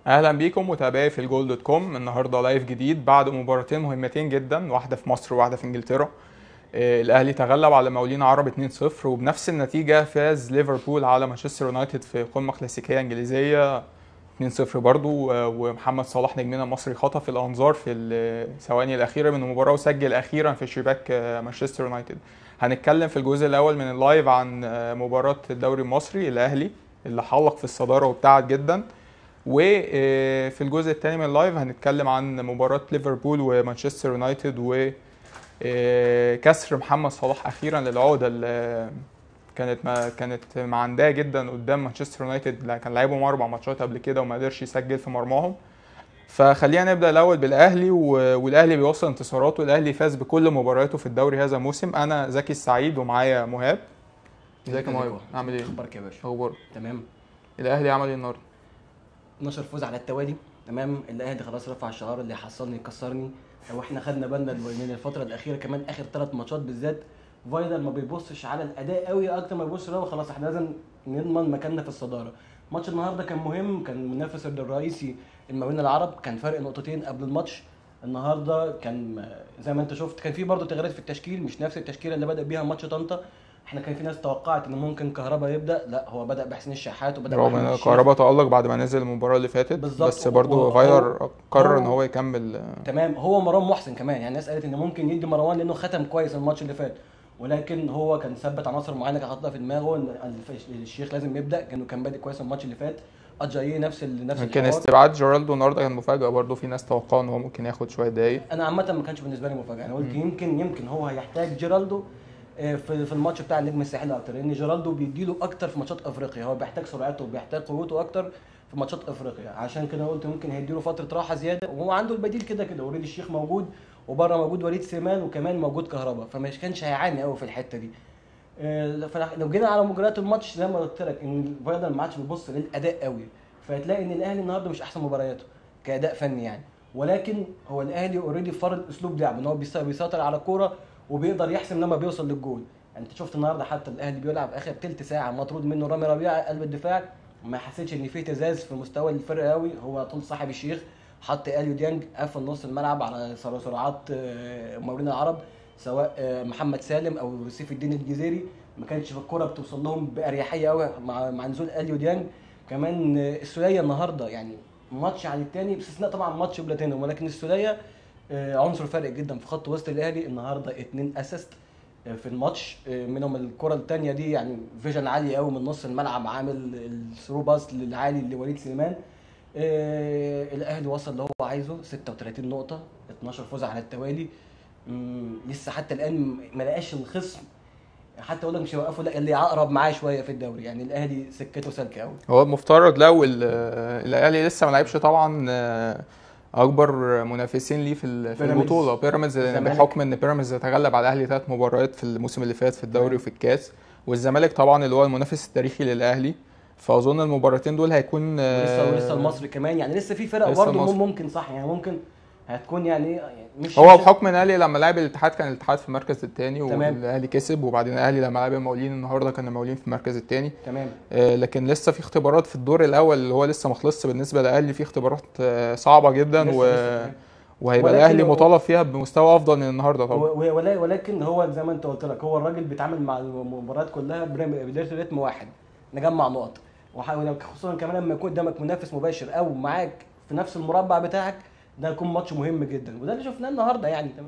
اهلا بيكم متابعي في الجول دوت كوم النهارده لايف جديد بعد مباراتين مهمتين جدا واحده في مصر وواحده في انجلترا آه، الاهلي تغلب على مقاولين عرب 2-0 وبنفس النتيجه فاز ليفربول على مانشستر يونايتد في قمه كلاسيكيه انجليزيه 2-0 برضو آه، ومحمد صلاح نجمنا المصري خطف الانظار في الثواني الاخيره من المباراه وسجل اخيرا في شباك آه، مانشستر يونايتد هنتكلم في الجزء الاول من اللايف عن آه، مباراه الدوري المصري الاهلي اللي حلق في الصداره وابتعد جدا وفي الجزء الثاني من اللايف هنتكلم عن مباراة ليفربول ومانشستر يونايتد وكسر محمد صلاح اخيرا للعقدة اللي كانت ما كانت معنداه جدا قدام مانشستر يونايتد اللي كان لعبهم اربع ماتشات قبل كده وما قدرش يسجل في مرماهم فخلينا نبدا الاول بالاهلي و- والاهلي بيوصل انتصاراته الاهلي فاز بكل مبارياته في الدوري هذا الموسم انا زكي السعيد ومعايا مهاب ازيك يا مهاب عامل ايه اخبارك يا باشا اخبارك تمام الاهلي عمل ايه النهارده 12 فوز على التوالي تمام الاهلي خلاص رفع الشعار اللي يحصلني يكسرني لو احنا خدنا بالنا من الفتره الاخيره كمان اخر ثلاث ماتشات بالذات فايلر ما بيبصش على الاداء قوي اكتر ما بيبص هو خلاص احنا لازم نضمن مكاننا في الصداره ماتش النهارده كان مهم كان المنافس الرئيسي المقاولين العرب كان فرق نقطتين قبل الماتش النهارده كان آه، زي ما انت شفت كان في برضه تغييرات في التشكيل مش نفس التشكيله اللي بدا بيها ماتش طنطا احنا كان في ناس توقعت ان ممكن كهربا يبدا لا هو بدا بحسين الشحات وبدا رغم بأحمد ان الشيخ. كهربا تألق بعد ما نزل المباراة اللي فاتت بالظبط. بس برضه وهو- فايلر قرر ان هو- هو يكمل تمام هو مروان محسن كمان يعني الناس قالت ان ممكن يدي مروان لانه ختم كويس الماتش اللي فات ولكن هو كان ثبت عناصر معينه كان حاططها في دماغه ان الف- الشيخ لازم يبدا كانه كان بادئ كويس الماتش اللي فات اجاييه نفس ال- نفس يمكن الحوار. استبعاد جيرالدو النهارده كان مفاجأة برضه في ناس توقعوا ان هو ممكن ياخد شوية دقايق انا عامه ما كانش بالنسبه لي مفاجاه انا قلت يمكن يمكن هو هيحتاج جيرالدو آه، في في الماتش بتاع النجم الساحلي اكتر لان جيرالدو بيديله اكتر في ماتشات افريقيا هو بيحتاج سرعته وبيحتاج قوته اكتر في ماتشات افريقيا عشان كده قلت ممكن هيديله فتره راحه زياده وهو عنده البديل كده كده اوريدي الشيخ موجود وبره موجود وليد سليمان وكمان موجود كهربا فمش كانش هيعاني قوي في الحته دي آه، فلو جينا على مجريات الماتش زي ما قلت لك ان فايلر ما عادش بيبص للاداء قوي فهتلاقي ان الاهلي النهارده مش احسن مبارياته كاداء فني يعني ولكن هو الاهلي اوريدي فرض اسلوب لعب ان هو بيس- بيسيطر على الكوره وبيقدر يحسم لما بيوصل للجول يعني انت شفت النهارده حتى الاهلي بيلعب اخر تلت ساعه مطرود منه رامي ربيعه قلب الدفاع ما حسيتش ان في اهتزاز في مستوى الفرقه قوي هو طول صاحب الشيخ حط اليو ديانج قفل نص الملعب على سر- سرعات آه، مقاولين العرب سواء آه، محمد سالم او سيف الدين الجزيري ما كانش في الكوره بتوصل لهم باريحيه قوي مع مع نزول اليو ديانج كمان آه، السوليه النهارده يعني ماتش عن التاني باستثناء طبعا ماتش بلاتينيوم ولكن السوليه آه، عنصر فارق جدا في خط وسط الاهلي النهارده اتنين اسيست آه، في الماتش آه، منهم الكره الثانيه دي يعني فيجن عالي قوي من نص الملعب عامل الثرو باس للعالي لوليد سليمان آه، الاهلي وصل اللي هو عايزه 36 نقطه 12 فوز على التوالي مم، لسه حتى الان ما لقاش الخصم حتى اقول لك مش هيوقفوا لا اللي عقرب معاه شويه في الدوري يعني الاهلي سكته سالكه قوي هو المفترض لو ال- الاهلي لسه ما لعبش طبعا آه، اكبر منافسين ليه في ال- في بيراميدز. البطولة بيراميدز الزمالك. بحكم ان بيراميدز تغلب على الاهلي ثلاث مباريات في الموسم اللي فات في الدوري وفي الكاس والزمالك طبعا اللي هو المنافس التاريخي للاهلي فاظن المباراتين دول هيكون آه، ولسه ولسه المصري كمان يعني لسه في فرق لسه برضه المصري. ممكن صح يعني ممكن هتكون يعني مش هو مش- بحكم ان الاهلي لما لعب الاتحاد كان الاتحاد في المركز الثاني تمام. والاهلي كسب وبعدين الاهلي لما لعب المقاولين النهارده كان المقاولين في المركز الثاني تمام آه، لكن لسه في اختبارات في الدور الاول اللي هو لسه ما خلصش بالنسبه للاهلي في اختبارات آه، صعبه جدا لسه- و... لسه. وهيبقى ولكن الاهلي هو- مطالب فيها بمستوى افضل من النهارده طبعا و- و- ولا- ولكن هو زي ما انت قلت لك هو الراجل بيتعامل مع المباريات كلها برم- بدايه رتم واحد نجمع نقط وح- ولو- خصوصا كمان لما يكون قدامك منافس مباشر او معاك في نفس المربع بتاعك ده يكون ماتش مهم جدا وده اللي شفناه النهارده يعني تمام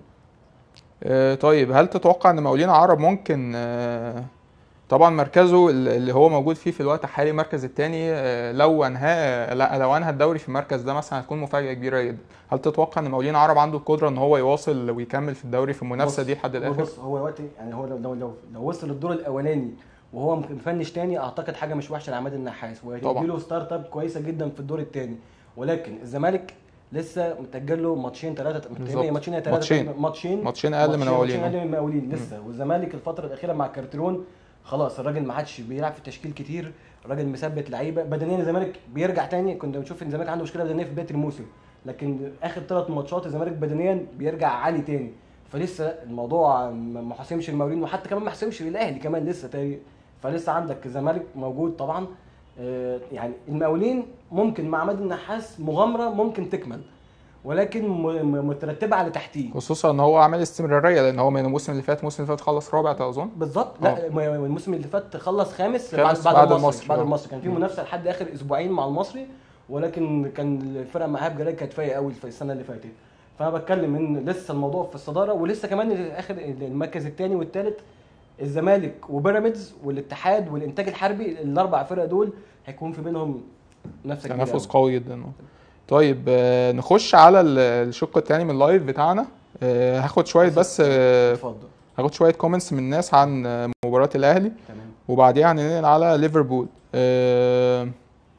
آه، طيب هل تتوقع ان مقاولين عرب ممكن آه، طبعا مركزه اللي هو موجود فيه في الوقت الحالي المركز الثاني لو انهى لا لو انهى الدوري في المركز ده مثلا هتكون مفاجاه كبيره جدا هل تتوقع ان مقاولين عرب عنده القدره ان هو يواصل ويكمل في الدوري في المنافسه بص- دي لحد هو الاخر بص هو وقت يعني هو لو لو لو, لو وصل الدور الاولاني وهو مفنش تاني اعتقد حاجه مش وحشه لعماد النحاس طبعا. وهيدي له ستارت اب كويسه جدا في الدور الثاني ولكن الزمالك لسه متأجل له ماتشين ثلاثه بالظبط. ماتشين ثلاثه ماتشين. ماتشين ماتشين اقل من ماتشين- المقاولين ماتشين اقل من المقاولين لسه والزمالك الفتره الاخيره مع كارترون خلاص الراجل ما عادش بيلعب في التشكيل كتير الراجل مثبت لعيبه بدنيا الزمالك بيرجع تاني كنا بنشوف ان الزمالك عنده مشكله بدنيه في بدايه الموسم لكن اخر ثلاث ماتشات الزمالك بدنيا بيرجع عالي تاني فلسه الموضوع ما ما حسمش المقاولين وحتى كمان ما حسمش الاهلي كمان لسه تاني فلسه عندك الزمالك موجود طبعا آه، يعني المقاولين ممكن مع عماد النحاس مغامره ممكن تكمل ولكن م- م- مترتبه على تحتيه خصوصا ان هو عامل استمراريه لان هو من الموسم اللي فات الموسم اللي فات خلص رابع اظن بالظبط لا م- الموسم اللي فات خلص خامس, خامس بعد, بعد بعد المصري المصري، بعد آه. المصري كان في مم. منافسه لحد اخر اسبوعين مع المصري ولكن كان الفرقه مع ايهاب جلال كانت فايقه قوي في السنه اللي فاتت فانا بتكلم ان لسه الموضوع في الصداره ولسه كمان اخر المركز الثاني والثالث الزمالك وبيراميدز والاتحاد والانتاج الحربي الاربع فرق دول هيكون في بينهم نفس تنافس قوي جدا طيب آه، نخش على ال- الشق الثاني من اللايف بتاعنا آه، هاخد شويه بس آه، اتفضل هاخد شويه كومنتس من الناس عن آه، مباراه الاهلي تمام وبعديها هننقل على ليفربول آه،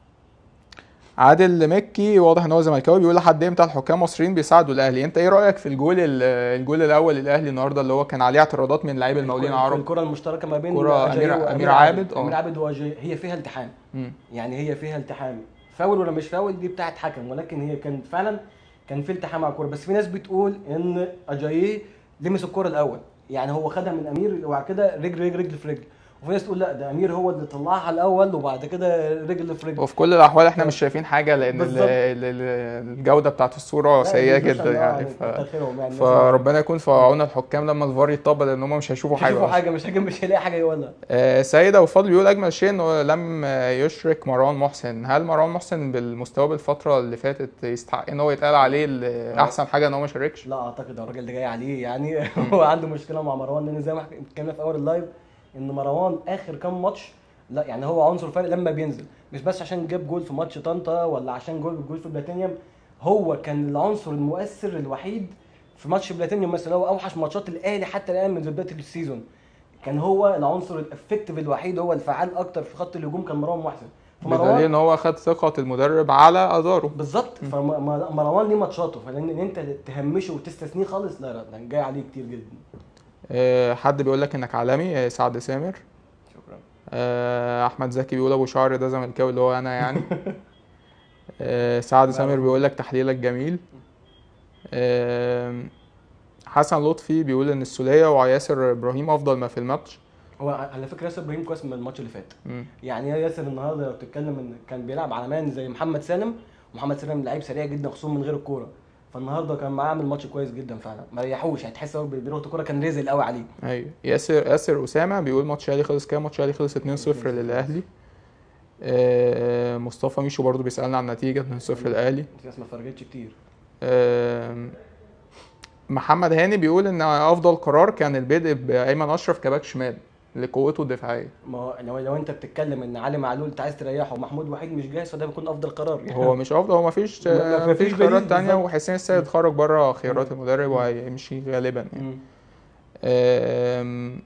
عادل مكي واضح ان هو زملكاوي بيقول لحد امتى الحكام المصريين بيساعدوا الاهلي انت ايه رايك في الجول ال- الجول الاول للاهلي النهارده اللي هو كان عليه اعتراضات من لعيبه المقاولين الكرة- العرب الكره المشتركه ما بين كرة أجاي أمير- وأمير أمير عابد، آه. امير عابد واجاي هي فيها التحام مم. يعني هي فيها التحام فاول ولا مش فاول دي بتاعت حكم ولكن هي كان فعلا كان في التحام على الكوره بس في ناس بتقول ان اجاييه لمس الكوره الاول يعني هو خدها من امير وبعد كده رجل رجل رجل في رجل وفي ناس تقول لا ده امير هو اللي طلعها الاول وبعد كده رجل في رجل وفي كل الاحوال احنا مش شايفين حاجه لان ال- بالظبط. ال- ال- الجوده بتاعت الصوره سيئه جدا يعني ف... كتر خيرهم يعني فربنا يكون في عون الحكام لما الفار يطبل ان هم مش هيشوفوا مش حاجه هيشوفوا أصلاً. حاجه مش هيجي مش هيلاقي حاجه يقولها آه، سيد ابو فضل بيقول اجمل شيء انه لم يشرك مروان محسن هل مروان محسن بالمستوى بالفتره اللي فاتت يستحق ان هو يتقال عليه ال- احسن حاجه ان هو ما شاركش لا اعتقد الراجل ده جاي عليه يعني هو عنده مشكله مع مروان لان زي ما احنا اتكلمنا في اول اللايف ان مروان اخر كام ماتش لا يعني هو عنصر فارق لما بينزل مش بس عشان جاب جول في ماتش طنطا ولا عشان جول جول في بلاتينيوم هو كان العنصر المؤثر الوحيد في ماتش بلاتينيوم مثلا هو اوحش ماتشات الاهلي حتى الان من بدايه السيزون كان هو العنصر الافكتيف الوحيد هو الفعال اكتر في خط الهجوم كان مروان محسن بدليل ان هو خد ثقه المدرب على اداره بالظبط فمروان ليه ماتشاته فلان ان انت تهمشه وتستثنيه خالص لا لا ده جاي عليه كتير جدا آه، حد بيقول لك انك عالمي آه، سعد سامر شكرا آه، احمد زكي بيقول ابو شعر ده زملكاوي اللي هو انا يعني آه، سعد سامر بيقول لك تحليلك جميل آه، حسن لطفي بيقول ان السوليه وياسر ابراهيم افضل ما في الماتش هو على فكره ياسر ابراهيم كويس من الماتش اللي فات مم. يعني ياسر النهارده لو بتتكلم ان كان بيلعب على مان زي محمد سالم ومحمد سالم لعيب سريع جدا خصوصا من غير الكوره فالنهارده كان معاه عامل ماتش كويس جدا فعلا ما ريحوش هتحس هو بيضغط الكوره كان رزل قوي عليه ايوه ياسر ياسر اسامه بيقول ماتش الاهلي خلص كام ماتش الاهلي خلص 2-0 للاهلي آه، مصطفى ميشو برضو بيسالنا عن النتيجه 2-0 الاهلي في ناس ما فرجتش كتير آم، محمد هاني بيقول ان افضل قرار كان البدء بايمن اشرف كباك شمال لقوته الدفاعيه ما هو لو, لو انت بتتكلم ان علي معلول انت عايز تريحه ومحمود وحيد مش جاهز فده بيكون افضل قرار يعني هو مش افضل هو مفيش ما- ما مفيش فيش خيارات بديل تانية بالظبط. وحسين السيد خرج بره خيارات المدرب وهيمشي غالبا يعني مم. آم،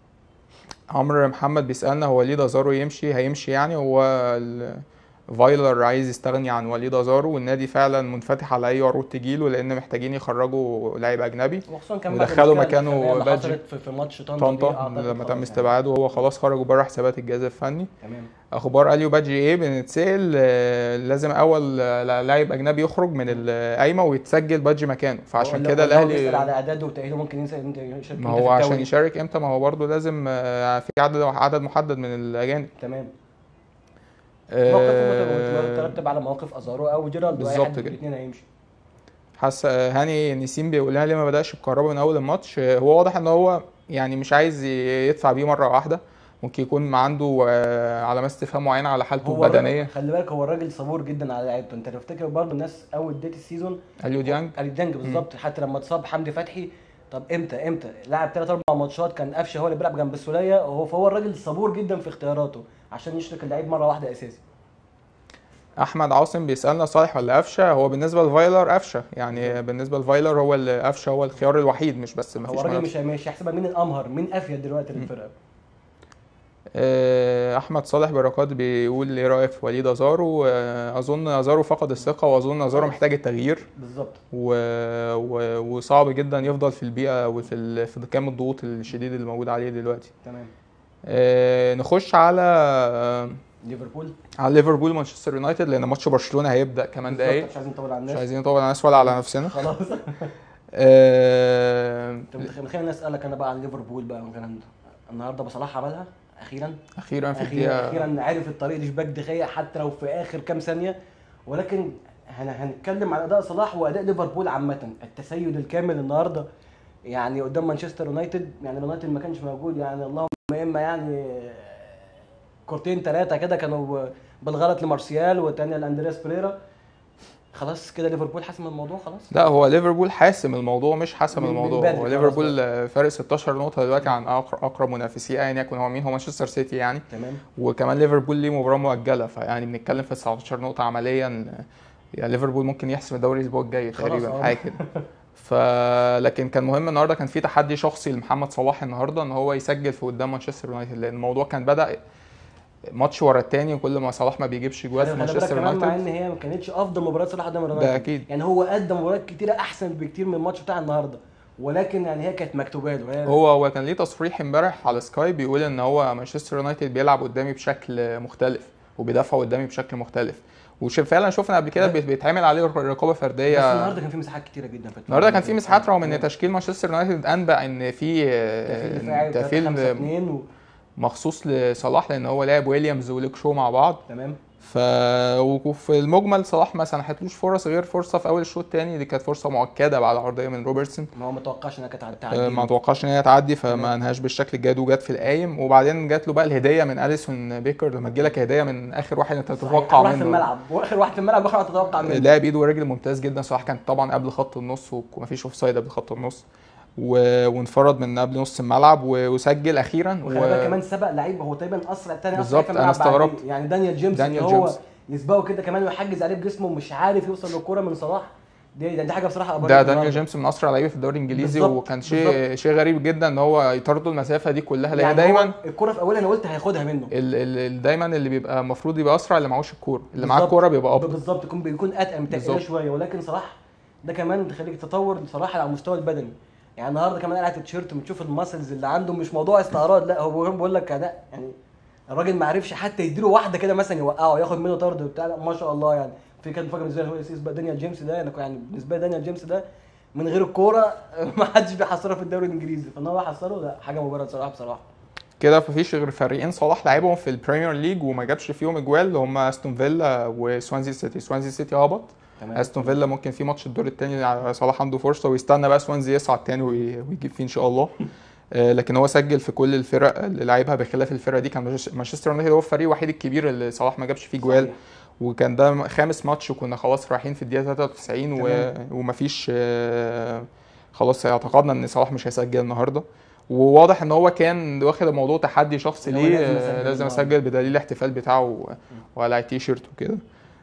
عمرو محمد بيسألنا هو وليد أزارو يمشي هيمشي يعني هو ال- فايلر عايز يستغني عن وليد أزارو والنادي فعلا منفتح على أي عروض تجيله لأن محتاجين يخرجوا لاعب أجنبي وخصوصا كان بعد ودخلوا المشكلة مكانه الأخرانية اللي بادجي. حصلت في, في ماتش طنطا دي طنطا أعتقد لما خلاص تم يعني. استبعاده وهو خلاص خرجوا بره حسابات الجهاز الفني تمام اخبار اليو بادجي ايه بنتسال آه، لازم اول آه، لاعب اجنبي يخرج من القايمه ويتسجل بادجي مكانه فعشان هو كده لو- لو بيسأل الاهلي على اعداده وتاهيله ممكن ينسى انت يشارك ما إمتى هو في عشان الدوري. يشارك امتى ما هو برضه لازم آه، في عدد عدد محدد من الاجانب تمام آه، موقفه مترتب على موقف ازارو او جيرالدو اي بالظبط حد من كده. الاثنين هيمشي حس هاني نسيم بيقول لنا ليه ما بداش بكهربا من اول الماتش آه، هو واضح ان هو يعني مش عايز ي- يدفع بيه مره واحده ممكن يكون عنده آه، علامات استفهام معينه على حالته هو البدنيه الراجل- خلي بالك هو الراجل صبور جدا على لعيبته انت لو تفتكر برضه الناس اول بدايه السيزون اليو ديانج الدنج بالظبط حتى لما اتصاب حمدي فتحي طب امتى امتى لعب ثلاث اربع ماتشات كان قفشه هو اللي بيلعب جنب السوليه هو فهو الراجل صبور جدا في اختياراته عشان يشرك اللعيب مره واحده اساسي احمد عاصم بيسالنا صالح ولا قفشه هو بالنسبه لفايلر قفشه يعني بالنسبه لفايلر هو اللي قفشه هو الخيار الوحيد مش بس ما هو فيش الراجل منافس. مش مش هيحسبها مين الامهر مين افيد دلوقتي للفرقه آه، احمد صالح بركات بيقول ايه رايك في وليد ازارو آه، اظن ازارو فقد الثقه واظن ازارو محتاج التغيير بالظبط و... و... وصعب جدا يفضل في البيئه وفي ال... في كام الضغوط الشديد اللي موجود عليه دلوقتي تمام آه، نخش على آه، ليفربول على ليفربول مانشستر يونايتد لان ماتش برشلونه هيبدا كمان بالظبط، دقايق مش عايزين نطول على مش الناس عايزين نطول على الناس ولا على نفسنا خلاص آه، طب خليني اسالك انا بقى عن ليفربول بقى مثلا النهارده ابو صلاح عملها اخيرا اخيرا في اخيرا الدقيقه اخيرا عرف الطريق لشباك دخية حتى لو في اخر كام ثانيه ولكن هن هنتكلم على اداء صلاح واداء ليفربول عامه التسيد الكامل النهارده يعني قدام مانشستر يونايتد يعني اليونايتد ما كانش موجود يعني اللهم اما يعني كورتين ثلاثه كده كانوا بالغلط لمارسيال والثانيه لاندرياس بريرا خلاص كده ليفربول حسم الموضوع خلاص لا هو ليفربول حاسم الموضوع مش حسم من- من الموضوع بدري هو خلاص ليفربول فارق 16 نقطه دلوقتي عن أقر- اقرب منافسيه ايا يكن هو مين هو مانشستر سيتي يعني تمام وكمان ليفربول ليه مباراه مؤجله فيعني بنتكلم في 19 نقطه عمليا يعني ليفربول ممكن يحسم الدوري الاسبوع الجاي خلاص، تقريبا اه. حاجه كده ف لكن كان مهم النهارده كان في تحدي شخصي لمحمد صلاح النهارده ان هو يسجل في قدام مانشستر يونايتد لان الموضوع كان بدا ماتش ورا التاني وكل ما صلاح ما بيجيبش جوال في خلي بالك مانشستر كمان مع ان يونايتد هي ما كانتش افضل مباراه صلاح قدام اليونايتد ده اكيد يعني هو قدم مباريات كتيره احسن بكتير من الماتش بتاع النهارده ولكن يعني هي كانت مكتوبه له هي هو هو كان ليه تصريح امبارح على سكاي بيقول ان هو مانشستر يونايتد بيلعب قدامي بشكل مختلف وبيدافعوا قدامي بشكل مختلف وفعلا شفنا قبل كده بيت- بيتعمل عليه رقابه بس فرديه النهارده كان في مساحات كتيره جدا في النهارده كان في مساحات رغم ان تشكيل مانشستر يونايتد انبأ ان في آه، تفيل تفيل 2 و... مخصوص لصلاح لان هو لعب ويليامز وليك شو مع بعض تمام ف وفي المجمل صلاح ما سنحتلوش فرص غير فرصه في اول الشوط الثاني دي كانت فرصه مؤكده بعد عرضيه من روبرتسون ما هو ما توقعش انها كانت آه، هتعدي ما توقعش ان هي تعدي فما تمام. انهاش بالشكل الجاد وجت في القايم وبعدين جات له بقى الهديه من اليسون بيكر لما تجيلك هديه من اخر واحد انت تتوقع واحد في منه الملعب واخر واحد في الملعب واخر واحد تتوقع منه لاعب ايد ورجل ممتاز جدا صلاح كان طبعا قبل خط النص ومفيش اوف سايد قبل خط النص و... وانفرد من قبل نص الملعب و... وسجل اخيرا وخلي بالك كمان سبق لعيب هو تقريبا اسرع تاني اسرع بالظبط، في أنا الملعب استغربت. بعديه. يعني دانيال جيمس دانيال اللي هو جيمس. يسبقه كده كمان ويحجز عليه بجسمه ومش عارف يوصل للكوره من صلاح دي دي حاجه بصراحه ده أبهرتني دانيال النهاردة. جيمس من اسرع لعيبه في الدوري الانجليزي بالظبط، وكان شيء شيء غريب جدا ان هو يطردوا المسافه دي كلها لان يعني دايما هو الكوره في اولها انا قلت هياخدها منه ال... ال... ال- دايما اللي بيبقى المفروض يبقى اسرع اللي معهوش الكوره اللي معاه بالظبط. الكوره بيبقى ابطا بالظبط يكون بيكون اتقل متقله بالظبط. شويه ولكن صلاح ده كمان تخليك تطور صلاح على المستوى البدني يعني النهارده كمان قلعت التيشيرت وبتشوف الماسلز اللي عنده مش موضوع استعراض لا هو بيقول لك اداء يعني الراجل ما عرفش حتى يديله واحده كده مثلا يوقعه ياخد منه طرد وبتاع لا، ما شاء الله يعني في كان فاكر بالنسبه لي هو يسيس بقى دانيال جيمس ده انا كنت- يعني بالنسبه لي دانيال جيمس ده من غير الكوره ما حدش بيحصره في الدوري الانجليزي فان هو حصره لا حاجه مبرر صراحه بصراحه كده مفيش غير فريقين صلاح لعبهم في البريمير ليج وما جابش فيهم اجوال اللي هم استون فيلا وسوانزي سيتي سوانزي سيتي هبط تمام استون فيلا ممكن في ماتش الدور الثاني صلاح عنده فرصه ويستنى بقى سوانزي يصعد تاني وي- ويجيب فيه ان شاء الله آه، لكن هو سجل في كل الفرق اللي لعبها بخلاف الفرقه دي كان مانشستر- مانشستر يونايتد هو الفريق الوحيد الكبير اللي صلاح ما جابش فيه جوال صحيح. وكان ده خامس ماتش وكنا خلاص رايحين في الدقيقه 93 و... تمام. ومفيش آه، خلاص اعتقدنا ان صلاح مش هيسجل النهارده وواضح ان هو كان واخد الموضوع تحدي شخصي إن هو ليه لازم آه، يسجل لازم النهاردة. اسجل بدليل الاحتفال بتاعه وعلى تي شيرت وكده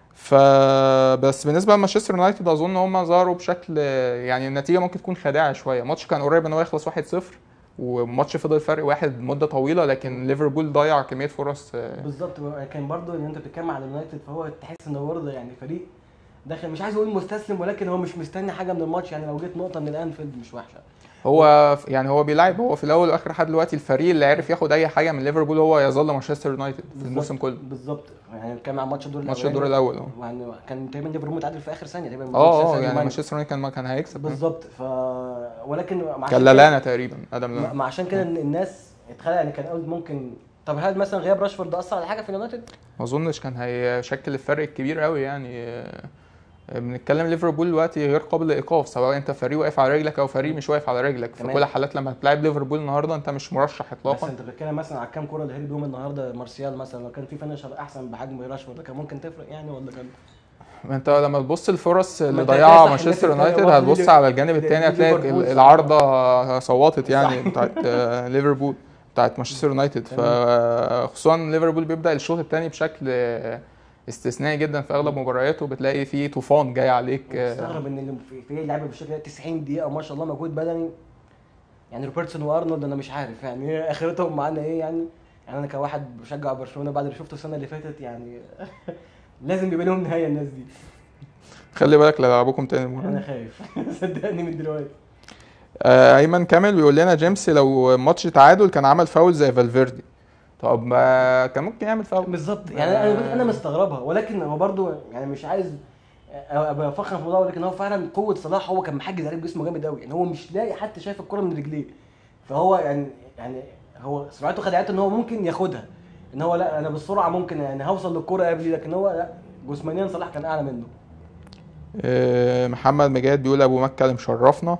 فبس بالنسبه لمانشستر يونايتد اظن هم ظهروا بشكل يعني النتيجه ممكن تكون خادعه شويه ماتش كان قريب ان هو يخلص 1-0 وماتش فضل فرق واحد مده طويله لكن ليفربول ضيع كميه فرص آه، بالظبط كان برضو ان انت بتتكلم على اليونايتد فهو تحس ان برضه يعني فريق داخل مش عايز اقول مستسلم ولكن هو مش مستني حاجه من الماتش يعني لو جيت نقطه من الانفيلد مش وحشه هو يعني هو بيلعب هو في الاول والاخر لحد دلوقتي الفريق اللي عرف ياخد اي حاجه من ليفربول هو يظل مانشستر يونايتد في الموسم كله بالظبط يعني كان مع ماتش الدور ماتش الدور الاول اه يعني كان تقريبا ليفربول متعادل في اخر ثانيه تقريبا اه اه ساديو يعني ماني. مانشستر يونايتد كان كان هيكسب بالظبط ف ولكن مع كان عشان كده- لالانا تقريبا ادم ما لالانا ما عشان كده إن الناس اتخلق يعني كان قلت ممكن طب هل مثلا غياب راشفورد اثر على حاجه في اليونايتد؟ ما اظنش كان هيشكل الفرق الكبير قوي يعني آه، بنتكلم ليفربول دلوقتي غير قابل للايقاف سواء انت فريق واقف على رجلك او فريق مش واقف على رجلك في تمام. كل الحالات لما هتلاعب ليفربول النهارده انت مش مرشح بس اطلاقا انت بتتكلم مثلا على كام كوره اللي هرب بيهم النهارده مارسيال مثلا لو كان في فينشر احسن بحجم راشفورد كان ممكن تفرق يعني ولا كان ما انت لما تبص الفرص اللي انت ضيعها هتلاقي صح مانشستر الناس يونايتد التانية هتبص برضه على الجانب ليفربول الثاني هتلاقي صح. ال- العارضه صوتت يعني صح. بتاعت آه، ليفربول بتاعت مانشستر يونايتد فخصوصا ليفربول بيبدا الشوط الثاني بشكل آه، استثنائي جدا في اغلب مبارياته بتلاقي في طوفان جاي عليك آه، مستغرب ان اللي في في لعيبه بالشكل ده 90 دقيقه ما شاء الله مجهود بدني يعني روبرتسون وارنولد انا مش عارف يعني ايه اخرتهم معانا ايه يعني يعني انا كواحد بشجع برشلونه بعد اللي شفته السنه اللي فاتت يعني لازم يبقى لهم نهايه الناس دي خلي بالك لا يلعبوكم تاني المره انا دي. خايف صدقني من دلوقتي آه، ايمن كامل بيقول لنا جيمس لو ماتش تعادل كان عمل فاول زي فالفيردي طب ما كان ممكن يعمل فاول بالظبط يعني انا انا مستغربها ولكن هو برضو يعني مش عايز ابقى افخم في الموضوع ولكن هو فعلا قوه صلاح هو كان محجز عليه بجسمه جامد قوي يعني هو مش لاقي حتى شايف الكره من رجليه فهو يعني يعني هو سرعته خدعته ان هو ممكن ياخدها ان هو لا انا بالسرعه ممكن يعني هوصل للكوره قبلي لكن هو لا جسمانيا صلاح كان اعلى منه آه، محمد مجاد بيقول ابو مكه اللي مشرفنا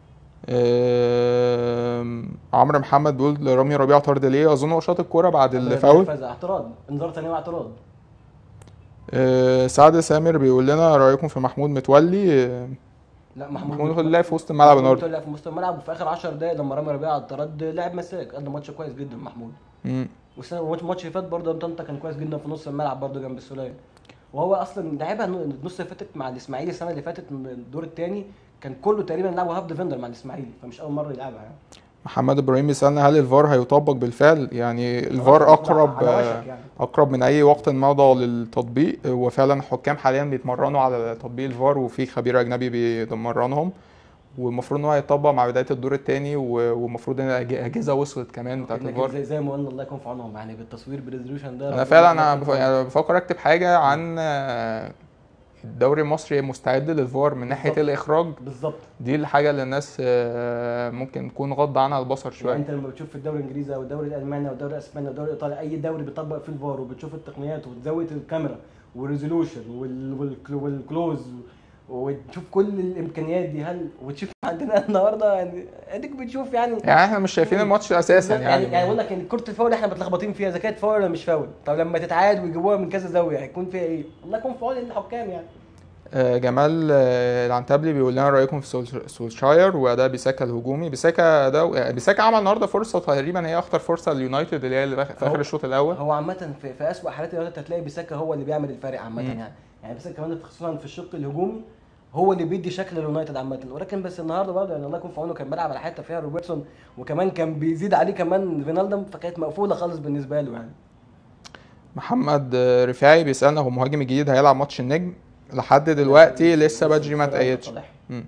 آه، عمرو محمد بيقول رامي ربيعه طرد ليه اظن هو شاط الكوره بعد الفاول فاز اعتراض انذار ثاني واعتراض آه، سعد سامر بيقول لنا رايكم في محمود متولي آه، لا محمود محمود متولي لعب في وسط الملعب النهارده لعب في وسط الملعب وفي اخر 10 دقايق لما رامي ربيعه طرد لعب مساك قدم ماتش كويس جدا محمود مم. والسنه الماتش اللي فات برضه طنطا كان كويس جدا في نص الملعب برضه جنب السوليه وهو اصلا لعبها النص اللي فاتت مع الاسماعيلي السنه اللي فاتت من الدور الثاني كان كله تقريبا لعبه هاف ديفندر مع الاسماعيلي فمش اول مره يلعبها يعني محمد ابراهيم بيسالنا هل الفار هيطبق بالفعل يعني الفار اقرب على آه، وشك يعني. اقرب من اي وقت مضى للتطبيق وفعلا الحكام حاليا بيتمرنوا على تطبيق الفار وفي خبير اجنبي بيمرنهم والمفروض ان هو هيطبق مع بدايه الدور الثاني والمفروض ان الاجهزه وصلت كمان بتاعت لكن الفار زي, زي ما قلنا الله يكون في عونهم يعني بالتصوير بالريزولوشن ده انا ربنا فعلا يكون انا في بف- عونهم. يعني بفكر اكتب حاجه عن آه، الدوري المصري مستعد للفار من ناحيه بالظبط. الاخراج بالظبط دي الحاجه اللي الناس آه، ممكن تكون غض عنها البصر يعني شويه انت لما بتشوف في الدوري الانجليزي او الدوري الالماني او الدوري الاسباني او الدوري الايطالي اي دوري بيطبق فيه الفار وبتشوف التقنيات وبتزود الكاميرا والريزولوشن وال- والكل- والكلوز وتشوف كل الامكانيات دي هل وتشوف عندنا النهارده يعني اديك بتشوف يعني يعني احنا مش شايفين الماتش اساسا يعني يعني يعني بقول لك ان كره الفاول احنا متلخبطين فيها اذا كانت فاول ولا مش فاول طب لما تتعاد ويجيبوها من كذا زاويه هيكون فيها ايه؟ الله يكون في عون الحكام يعني آه، جمال آه، العنتبلي بيقول لنا رايكم في سول- سولشاير واداء بيساكا الهجومي بيساكا ده يعني بيساكا عمل النهارده فرصه تقريبا هي اخطر فرصه لليونايتد اللي هي اللي في اخر هو- الشوط الاول هو عامة في, في أسوأ حالات الوقت هتلاقي بيساكا هو اللي بيعمل الفارق عامة مم. يعني يعني بيساكا كمان خصوصا في الشق الهجومي هو اللي بيدي شكل اليونايتد عامة ولكن بس النهارده برضه يعني الله يكون في عونه كان بيلعب على حتة فيها روبرتسون وكمان كان بيزيد عليه كمان فينالدم فكانت مقفولة خالص بالنسبة له يعني محمد آه، رفاعي بيسالنا هو مهاجم الجديد هيلعب ماتش النجم لحد دلوقتي لسه بدري ما اتأيدش صالح. مم.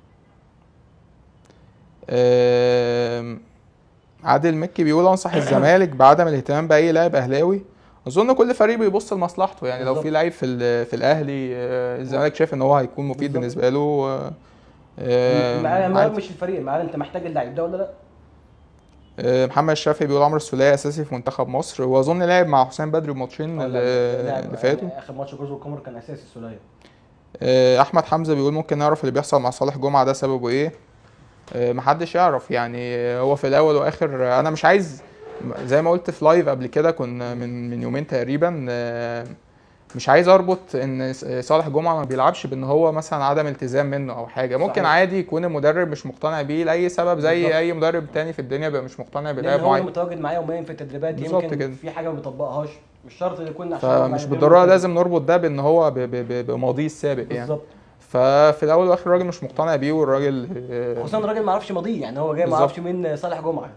آم، عادل مكي بيقول انصح الزمالك بعدم الاهتمام باي لاعب اهلاوي اظن كل فريق بيبص لمصلحته يعني لو بالظبط. في لعيب في ال- في الاهلي آه، الزمالك شايف ان هو هيكون مفيد بالظبط. بالنسبه له آه، آه، المعيار عادي. مش الفريق المعيار انت محتاج اللعيب ده ولا لا؟ آه، محمد الشافعي بيقول عمرو السولية اساسي في منتخب مصر واظن لعب مع حسام بدري الماتشين آه، اللي لا، لاعب اللي فاتوا يعني اخر ماتش جوز والقمر كان اساسي السوليه آه، احمد حمزه بيقول ممكن نعرف اللي بيحصل مع صالح جمعه ده سببه ايه آه، محدش يعرف يعني آه، هو في الاول واخر آه، انا مش عايز زي ما قلت في لايف قبل كده كنا من من يومين تقريبا آه، مش عايز اربط ان س- صالح جمعه ما بيلعبش بان هو مثلا عدم التزام منه او حاجه ممكن صحيح. عادي يكون المدرب مش مقتنع بيه لاي سبب زي بالظبط. اي مدرب تاني في الدنيا بيبقى مش مقتنع لان بلاعب هو معين متواجد معايا يوميا في التدريبات بالظبط يمكن كده. في حاجه ما بيطبقهاش مش شرط يكون عشان هو فمش مع بالضروره الدوري لازم نربط ده بان هو ب- ب- ب- بماضيه السابق يعني بالظبط ففي الاول والاخر الراجل مش مقتنع بيه والراجل آه، خصوصا الراجل ما عرفش ماضيه يعني هو جاي ما بالظبط. عرفش مين صالح جمعه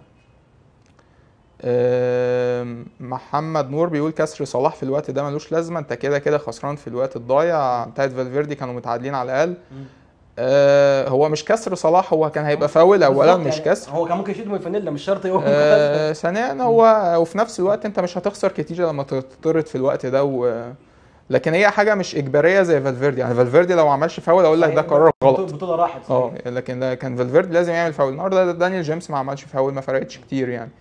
آم، محمد نور بيقول كسر صلاح في الوقت ده ملوش لازمه انت كده كده خسران في الوقت الضايع بتاعت فالفيردي كانوا متعادلين على الاقل آه، هو مش كسر صلاح هو كان هيبقى فاول اولا بالظبط مش يعني كسر هو كان ممكن يشيله من الفانيلا مش شرط يقوم آه، ثانيا هو وفي نفس الوقت انت مش هتخسر كتير لما تطرد في الوقت ده و... لكن هي حاجه مش اجباريه زي فالفيردي يعني فالفيردي لو ما عملش فاول اقول لك ده قرار غلط البطوله راحت اه صحيح. لكن لا- كان فالفيردي لازم يعمل فاول النهارده دانيال جيمس ما عملش فاول ما فرقتش كتير يعني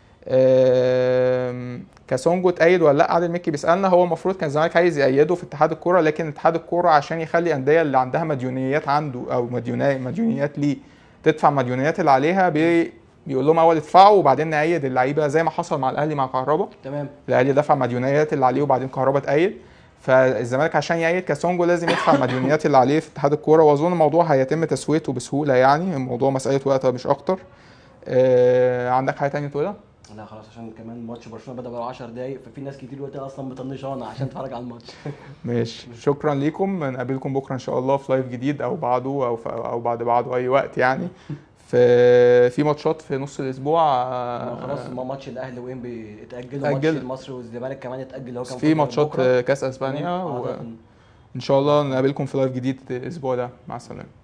آم، كاسونجو اتأيد ولا لا عادل مكي بيسالنا هو المفروض كان الزمالك عايز يأيده في اتحاد الكوره لكن اتحاد الكوره عشان يخلي الانديه اللي عندها مديونيات عنده او مديونات مديونيات ليه تدفع المديونيات اللي عليها بي بيقول لهم اول ادفعوا وبعدين نأيد اللعيبه زي ما حصل مع الاهلي مع كهربا تمام الاهلي دفع مديونيات اللي عليه وبعدين كهربا اتأيد فالزمالك عشان يأيد كاسونجو لازم يدفع المديونيات اللي عليه في اتحاد الكوره واظن الموضوع هيتم تسويته بسهوله يعني الموضوع مساله وقت مش اكتر آه عندك حاجه تانية تقولها؟ لا خلاص عشان كمان ماتش برشلونه بدا بقى 10 دقايق ففي ناس كتير دلوقتي اصلا مطنشانه عشان تتفرج على الماتش ماشي شكرا ليكم نقابلكم بكره ان شاء الله في لايف جديد او بعده او في او بعد بعده اي وقت يعني في في ماتشات في نص الاسبوع آه، خلاص ما ماتش الاهلي وانبي اتاجلوا ماتش اتأجل. المصري والزمالك كمان اتاجل هو كان في المفروض ماتشات بكرة. كاس اسبانيا آه، وان شاء الله نقابلكم في لايف جديد الاسبوع ده مع السلامه